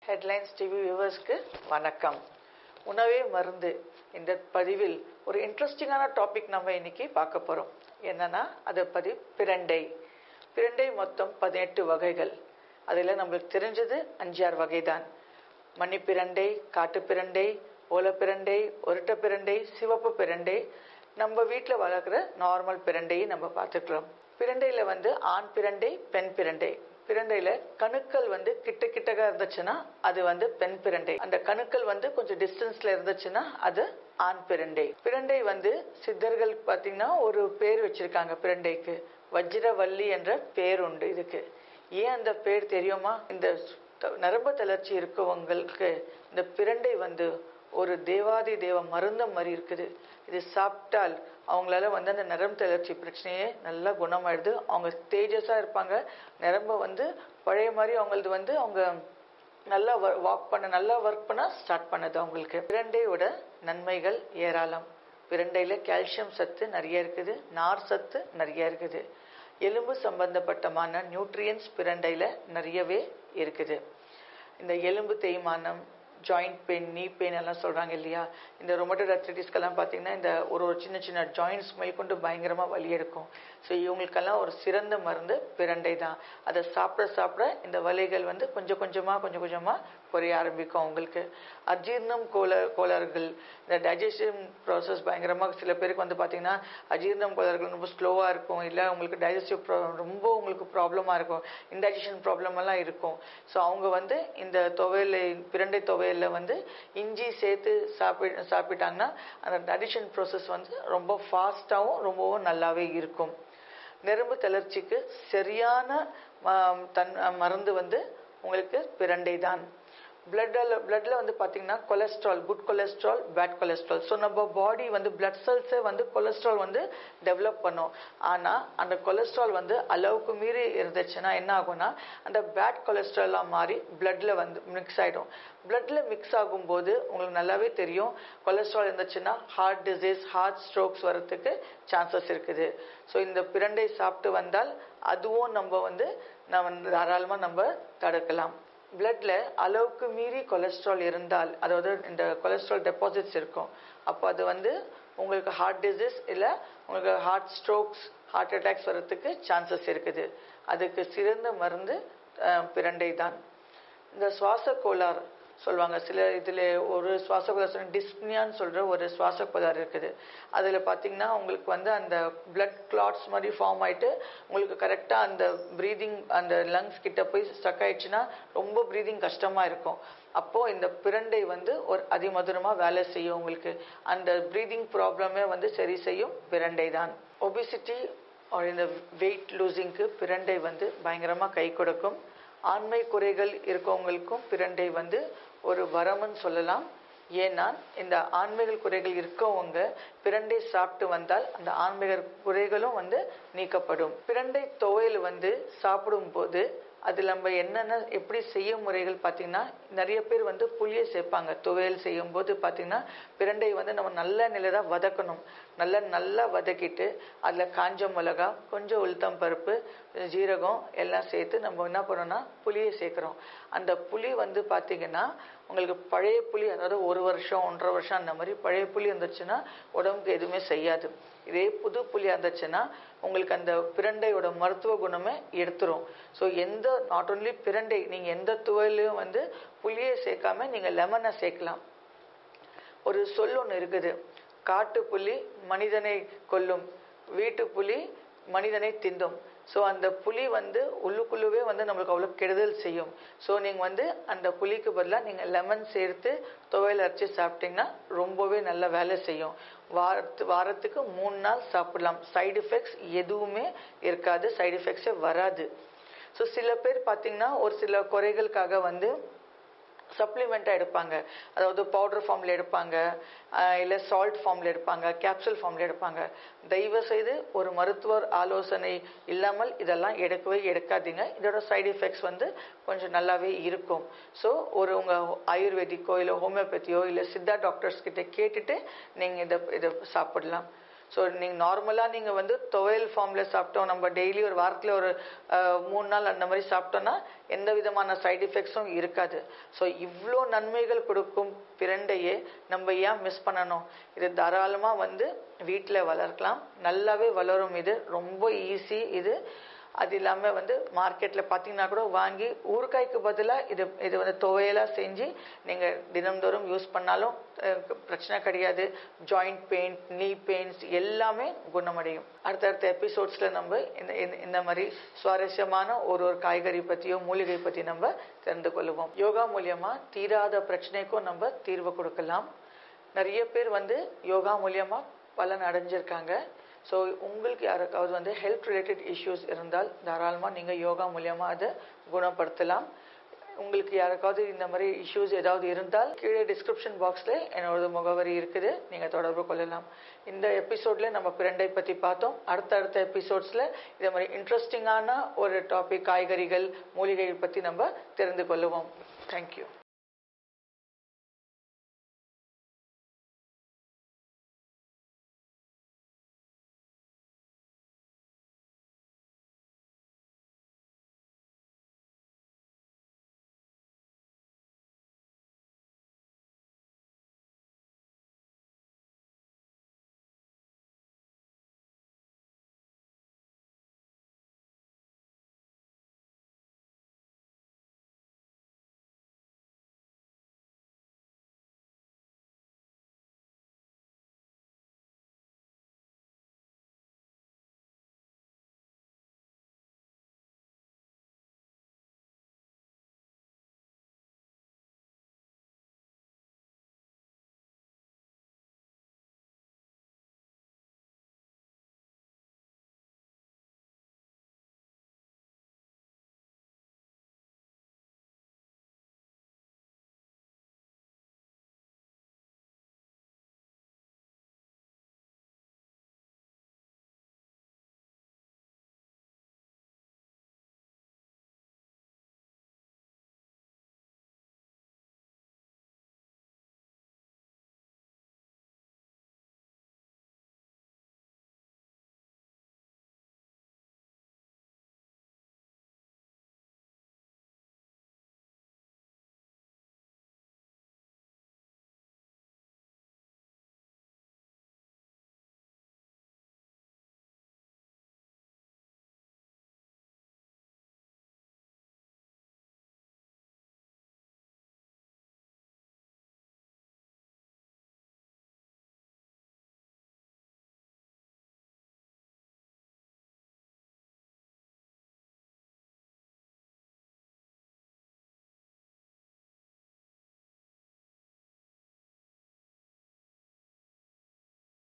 headlines TV வியூவர்ஸ்க்கு வணக்கம் உணவே மருந்து இந்த பதிவில் ஒரு இன்ட்ரெஸ்டிங்கான டாபிக் நம்ம இன்னைக்கு பார்க்க போகிறோம் என்னன்னா அதை பதி பிரண்டை பிரண்டை மொத்தம் பதினெட்டு வகைகள் அதில் நம்மளுக்கு தெரிஞ்சது அஞ்சாறு வகை தான் மணிப்பிரண்டை காட்டுப்பிரண்டை ஓலப்பிரண்டை ஒருட்ட பிரண்டை சிவப்பு பிரண்டை நம்ம வீட்டில் வளர்க்குற நார்மல் பிரண்டையை நம்ம பார்த்துக்கிறோம் பிரண்டையில் வந்து ஆண் பிரண்டை பெண் பிரண்டை பிரண்டையில கணுக்கள் வந்து கிட்ட கிட்டக இருந்துச்சுன்னா அது வந்து பெண் பிரண்டை அந்த கணுக்கள் வந்து கொஞ்சம் டிஸ்டன்ஸ்ல இருந்துச்சுன்னா அது ஆண் பிரண்டை பிரண்டை வந்து சித்தர்கள் பார்த்தீங்கன்னா ஒரு பேர் வச்சிருக்காங்க பிரண்டைக்கு வஜ்ரவல்லி என்ற பேர் உண்டு இதுக்கு ஏன் அந்த பேர் தெரியுமா இந்த நரம்பு தளர்ச்சி இருக்கவங்களுக்கு இந்த பிரண்டை வந்து ஒரு தேவாதி தேவ மருந்த மாதிரி இருக்குது இது சாப்பிட்டால் அவங்களால வந்து அந்த நரம்பு தளர்ச்சி பிரச்சனையே நல்லா குணமாயிடுது அவங்க தேஜஸாக இருப்பாங்க நரம்ப வந்து பழைய மாதிரி அவங்களது வந்து அவங்க நல்லா வாக் பண்ண நல்லா ஒர்க் பண்ண ஸ்டார்ட் பண்ணுது அவங்களுக்கு பிரண்டையோட நன்மைகள் ஏராளம் பிரண்டையில் கால்சியம் சத்து நிறைய இருக்குது நார் சத்து நிறைய இருக்குது எலும்பு சம்பந்தப்பட்டமான நியூட்ரியன்ஸ் பிரண்டையில் நிறையவே இருக்குது இந்த எலும்பு தேய்மானம் ஜாயிண்ட் பெயின் நீ பெயின் எல்லாம் சொல்கிறாங்க இல்லையா இந்த ரொமட்டட் அத்லட்டிஸ்க்கெல்லாம் பார்த்தீங்கன்னா இந்த ஒரு ஒரு சின்ன சின்ன ஜாயின்ட்ஸ் மேற்கொண்டு பயங்கரமாக வலி எடுக்கும் ஸோ இவங்களுக்கெல்லாம் ஒரு சிறந்த மருந்து பிரண்டை தான் அதை சாப்பிட சாப்பிட இந்த வலிகள் வந்து கொஞ்சம் கொஞ்சமாக கொஞ்சம் கொஞ்சமாக குறைய ஆரம்பிக்கும் அவங்களுக்கு அஜீர்ணம் கோல கோளாறுகள் இந்த டைஜஷன் ப்ராசஸ் பயங்கரமாக சில பேருக்கு வந்து பார்த்தீங்கன்னா அஜீர்ணம் கோளாறுகள் ரொம்ப ஸ்லோவாக இருக்கும் இல்லை உங்களுக்கு டைஜஸ்டிவ் ரொம்ப உங்களுக்கு ப்ராப்ளமாக இருக்கும் இன்டைஜஷன் ப்ராப்ளம் எல்லாம் இருக்கும் ஸோ அவங்க வந்து இந்த துவையல் பிரண்டை துவையலில் வந்து இஞ்சி சேர்த்து சாப்பி சாப்பிட்டாங்கன்னா அந்த டைஜஷன் ப்ராசஸ் வந்து ரொம்ப ஃபாஸ்ட்டாகவும் ரொம்பவும் நல்லாவே இருக்கும் நெரும்பு தளர்ச்சிக்கு சரியான தன் மருந்து வந்து உங்களுக்கு பிரண்டை தான் பிளட்டில் பிளட்டில் வந்து பார்த்தீங்கன்னா cholesterol good cholesterol bad cholesterol so நம்ம பாடி வந்து பிளட் செல்ஸை வந்து கொலஸ்ட்ரால் வந்து டெவலப் பண்ணும் ஆனால் அந்த கொலஸ்ட்ரால் வந்து அளவுக்கு மீறி இருந்துச்சுன்னா என்ன ஆகும்னா அந்த பேட் கொலஸ்ட்ராலாக மாறி பிளட்டில் வந்து மிக்ஸ் ஆகிடும் பிளட்டில் மிக்ஸ் ஆகும்போது உங்களுக்கு நல்லாவே தெரியும் கொலஸ்ட்ரால் இருந்துச்சுன்னா ஹார்ட் டிசீஸ் ஹார்ட் ஸ்ட்ரோக்ஸ் வரத்துக்கு சான்சஸ் இருக்குது ஸோ இந்த பிரண்டை சாப்பிட்டு வந்தால் அதுவும் நம்ம வந்து நம்ம தாராளமாக நம்ம தடுக்கலாம் பிளட்ல அளவுக்கு மீறி கொலஸ்ட்ரால் இருந்தால் அதாவது இந்த கொலஸ்ட்ரால் டெபாசிட்ஸ் இருக்கும் அப்போ அது வந்து உங்களுக்கு ஹார்ட் டிசீஸ் இல்லை உங்களுக்கு ஹார்ட் ஸ்ட்ரோக்ஸ் ஹார்ட் அட்டாக்ஸ் வர்றதுக்கு சான்சஸ் இருக்குது அதுக்கு சிறந்த மருந்து பிரண்டை தான் இந்த சுவாச கோளாறு சொல்லுவாங்க சில இதில் ஒரு சுவாச கோளாறு டிஸ்ப்னியான்னு சொல்கிற ஒரு சுவாச கோளாறு இருக்குது அதில் பார்த்தீங்கன்னா உங்களுக்கு வந்து அந்த பிளட் கிளாட்ஸ் மாதிரி ஃபார்ம் ஆகிட்டு உங்களுக்கு கரெக்டாக அந்த ப்ரீதிங் அந்த லங்ஸ் கிட்ட போய் ஸ்டக் ஆயிடுச்சுன்னா ரொம்ப ப்ரீதிங் கஷ்டமாக இருக்கும் அப்போது இந்த பிரண்டை வந்து ஒரு அதிமதுரமாக வேலை செய்யும் உங்களுக்கு அந்த ப்ரீதிங் ப்ராப்ளமே வந்து சரி செய்யும் பிரண்டை தான் ஒபிசிட்டி இந்த வெயிட் லூசிங்க்கு பிரண்டை வந்து பயங்கரமாக கை கொடுக்கும் ஆண்மை குறைகள் இருக்கவங்களுக்கும் பிரண்டை வந்து ஒரு வரம்னு சொல்லலாம் ஏன்னா இந்த ஆன்மீக குறைகள் இருக்கவங்க பிரண்டை சாப்பிட்டு வந்தால் அந்த ஆன்மீக குறைகளும் வந்து நீக்கப்படும் பிரண்டை துவையல் வந்து சாப்பிடும்போது அது நம்ம என்னென்ன எப்படி செய்ய முறைகள் பார்த்தீங்கன்னா நிறைய பேர் வந்து புளியை சேர்ப்பாங்க துவையல் செய்யும் போது பார்த்தீங்கன்னா பிரண்டை வந்து நம்ம நல்ல நிலையாக வதக்கணும் நல்லா நல்லா வதக்கிட்டு அதில் காஞ்ச மிளகா கொஞ்சம் உளுத்தம் பருப்பு ஜீரகம் எல்லாம் சேர்த்து நம்ம என்ன பண்ணோம்னா புளியை சேர்க்குறோம் அந்த புளி வந்து பார்த்தீங்கன்னா உங்களுக்கு பழைய புளி அதாவது ஒரு வருஷம் ஒன்றரை வருஷம் அந்த மாதிரி பழைய புளி இருந்துச்சுன்னா உடம்புக்கு எதுவுமே செய்யாது இதே புது புளியாக இருந்துச்சுன்னா உங்களுக்கு அந்த பிரண்டையோட மருத்துவ குணமே எடுத்துரும் ஸோ எந்த நாட் ஓன்லி பிரண்டை நீங்கள் எந்த துவையிலையும் வந்து புளியை சேர்க்காம நீங்கள் லெமனை சேர்க்கலாம் ஒரு சொல் ஒன்று இருக்குது காட்டு புலி மனிதனை கொல்லும் வீட்டு புலி மனிதனை திண்டும் ஸோ அந்த புளி வந்து உள்ளுக்குள்ளவே வந்து நம்மளுக்கு அவ்வளோ கெடுதல் செய்யும் ஸோ நீங்கள் வந்து அந்த புளிக்கு பதிலாக நீங்கள் லெமன் சேர்த்து துவையல் அரைச்சி சாப்பிட்டீங்கன்னா ரொம்பவே நல்ல வேலை செய்யும் வாரத்து வாரத்துக்கு மூணு நாள் சாப்பிடலாம் சைடு எஃபெக்ட்ஸ் எதுவுமே இருக்காது சைடு எஃபெக்ட்ஸே வராது ஸோ சில பேர் பார்த்தீங்கன்னா ஒரு சில குறைகளுக்காக வந்து சப்ளிமெண்ட்டாக எடுப்பாங்க அதாவது பவுடர் ஃபார்மில் எடுப்பாங்க இல்லை சால்ட் ஃபார்மில் எடுப்பாங்க கேப்சூல் ஃபார்மில் எடுப்பாங்க தயவு செய்து ஒரு மருத்துவர் ஆலோசனை இல்லாமல் இதெல்லாம் எடுக்கவே எடுக்காதீங்க இதோட சைடு எஃபெக்ட்ஸ் வந்து கொஞ்சம் நல்லாவே இருக்கும் ஸோ ஒரு உங்கள் ஆயுர்வேதிக்கோ இல்லை ஹோமியோபதியோ இல்லை சித்தா டாக்டர்ஸ் கிட்ட கேட்டுட்டு நீங்கள் இதை இதை சாப்பிடலாம் ஸோ நீங்கள் நார்மலாக நீங்கள் வந்து துவையல் ஃபார்மில் சாப்பிட்டோம் நம்ம டெய்லி ஒரு வாரத்தில் ஒரு அஹ், மூணு நாள் அந்த மாதிரி சாப்பிட்டோன்னா எந்த விதமான சைடு எஃபெக்ட்ஸும் இருக்காது ஸோ இவ்வளோ நன்மைகள் கொடுக்கும் பிரண்டையே நம்ம ஏன் மிஸ் பண்ணணும் இது தாராளமாக வந்து வீட்டில் வளர்க்கலாம் நல்லாவே வளரும் இது ரொம்ப ஈஸி இது அது இல்லாமல் வந்து மார்க்கெட்டில் பார்த்தீங்கன்னா கூட வாங்கி ஊறுகாய்க்கு பதிலாக இது இது வந்து துவையலாக செஞ்சு நீங்கள் தினம்தோறும் யூஸ் பண்ணாலும் அஹ், பிரச்சனை கிடையாது ஜாயிண்ட் பெயின் நீ பெயின்ஸ் எல்லாமே குணமடையும் அடுத்தடுத்த எபிசோட்ஸில் நம்ம இந்த இந்த- இந்த மாதிரி சுவாரஸ்யமான ஒரு ஒரு காய்கறி பற்றியோ மூலிகை பற்றி நம்ம தெரிந்து கொள்வோம் யோகா மூலியமா தீராத பிரச்சனைக்கும் நம்ம தீர்வு கொடுக்கலாம் நிறைய பேர் வந்து யோகா மூலியமா பலன் அடைஞ்சிருக்காங்க ஸோ உங்களுக்கு யாருக்காவது வந்து ஹெல்த் ரிலேட்டட் இஷ்யூஸ் இருந்தால் தாராளமாக நீங்கள் யோகா மூலியமா அதை குணப்படுத்தலாம் உங்களுக்கு யாருக்காவது இந்த மாதிரி இஷ்யூஸ் ஏதாவது இருந்தால் கீழே டிஸ்கிரிப்ஷன் பாக்ஸில் என்னோட முகவரி இருக்குது நீங்கள் தொடர்பு கொள்ளலாம் இந்த எபிசோடில் நம்ம பிரண்டை பற்றி பார்த்தோம் அடுத்தடுத்த எபிசோட்ஸில் இதே மாதிரி இன்ட்ரெஸ்டிங்கான ஒரு டாபிக் காய்கறிகள் மூலிகைகள் பற்றி நம்ம தெரிந்து கொள்ளுவோம் தேங்க்யூ